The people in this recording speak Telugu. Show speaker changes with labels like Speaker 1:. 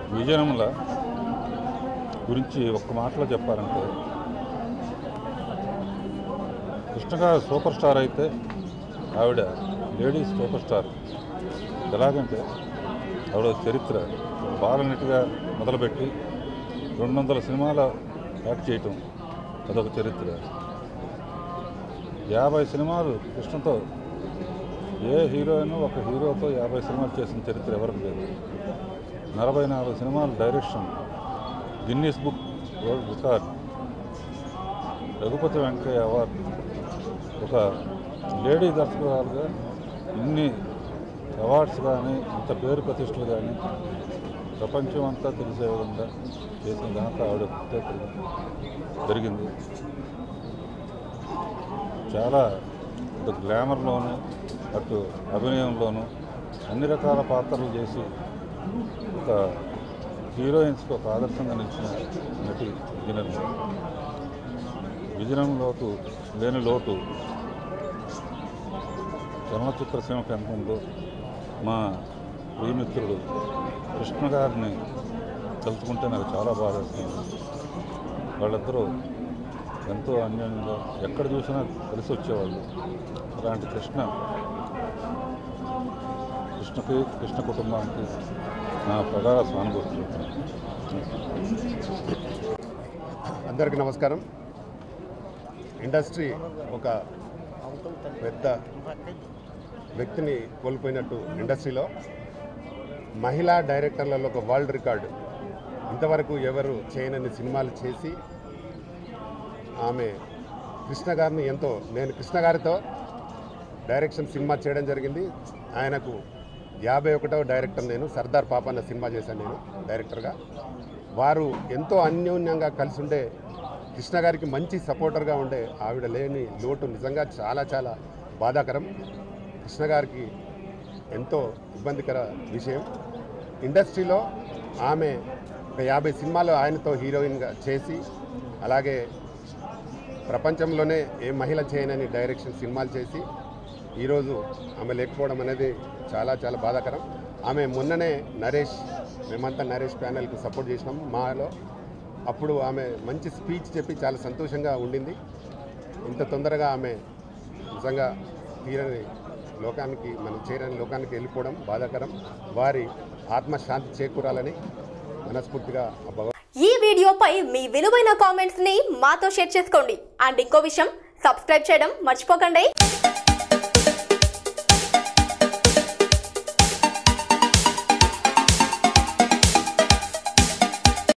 Speaker 1: విజయనముల గురించి ఒక్క మాటలో చెప్పాలంటే కృష్ణ గారు సూపర్ స్టార్ అయితే ఆవిడ లేడీస్ సూపర్ స్టార్ ఎలాగంటే ఆవిడ చరిత్ర బాలనటిగా మొదలుపెట్టి రెండు వందల సినిమాల యాక్ట్ చేయటం అదొక చరిత్ర యాభై సినిమాలు కృష్ణతో ఏ హీరోయిన్ ఒక హీరోతో యాభై సినిమాలు చేసిన చరిత్ర ఎవరికి లేదు నలభై నాలుగు సినిమాలు direction Guinness book world record Raghupathi Venkaiah award ఒక లేడీ దర్శకురాలుగా ఇన్ని అవార్డ్స్ కానీ ఇంత పేరు ప్రతిష్టలు కానీ ప్రపంచం అంతా తెలిసే విధంగా చేసిన ఘనత ఆవిడ ఒకటే జరిగింది చాలా ఇటు గ్లామర్లోను అటు అభినయంలోను అన్ని రకాల పాత్రలు చేసి ఒక హీరోయిన్స్కి ఒక ఆదర్శంగా నిలిచిన నటి విజయన్ విజయంలోటు లేని లోటు చలనచిత్ర సీమకు ఎంత ఉందో మా ప్రియమిత్రుడు కృష్ణ గారిని తలుచుకుంటే నాకు చాలా బాధేస్తుంది వాళ్ళిద్దరూ ఎంతో అన్యోన్యంగా ఎక్కడ చూసినా కలిసి వచ్చేవాళ్ళు అలాంటి కృష్ణ కృష్ణకి కృష్ణ కుటుంబానికి నా ప్రగాఢ సానుభూతి
Speaker 2: అందరికీ నమస్కారం ఇండస్ట్రీ ఒక పెద్ద వ్యక్తిని కోల్పోయినట్టు ఇండస్ట్రీలో మహిళా డైరెక్టర్లలో ఒక వరల్డ్ రికార్డు ఇంతవరకు ఎవరు చేయనన్ని సినిమాలు చేసి ఆమె కృష్ణ గారిని ఎంతో నేను కృష్ణ గారితో డైరెక్షన్ సినిమా చేయడం జరిగింది ఆయనకు యాభై ఒకటవ డైరెక్టర్ నేను సర్దార్ పాప అన్న సినిమా చేశాను నేను డైరెక్టర్గా వారు ఎంతో అన్యోన్యంగా కలిసి ఉండే కృష్ణ గారికి మంచి సపోర్టర్గా ఉండే ఆవిడ లేని లోటు నిజంగా చాలా చాలా బాధాకరం కృష్ణ గారికి ఎంతో ఇబ్బందికర విషయం ఇండస్ట్రీలో ఆమె ఒక యాభై సినిమాలు ఆయనతో హీరోయిన్గా చేసి అలాగే ప్రపంచంలోనే ఏ మహిళ చేయనని డైరెక్షన్ సినిమాలు చేసి ఈరోజు ఆమె లేకపోవడం అనేది చాలా చాలా బాధాకరం ఆమె మొన్ననే నరేష్ మేమంతా నరేష్ ప్యానెల్కి సపోర్ట్ చేసినాం మాలో అప్పుడు ఆమె మంచి స్పీచ్ చెప్పి చాలా సంతోషంగా ఉండింది ఇంత తొందరగా ఆమె నిజంగా తీరని లోకానికి మనం చేరని లోకానికి వెళ్ళిపోవడం బాధాకరం వారి ఆత్మశాంతి చేకూరాలని మనస్ఫూర్తిగా ఆ భగవ
Speaker 3: ఈ వీడియోపై మీ విలువైన కామెంట్స్ ని మాతో షేర్ చేసుకోండి అండ్ ఇంకో విషయం సబ్స్క్రైబ్ చేయడం మర్చిపోకండి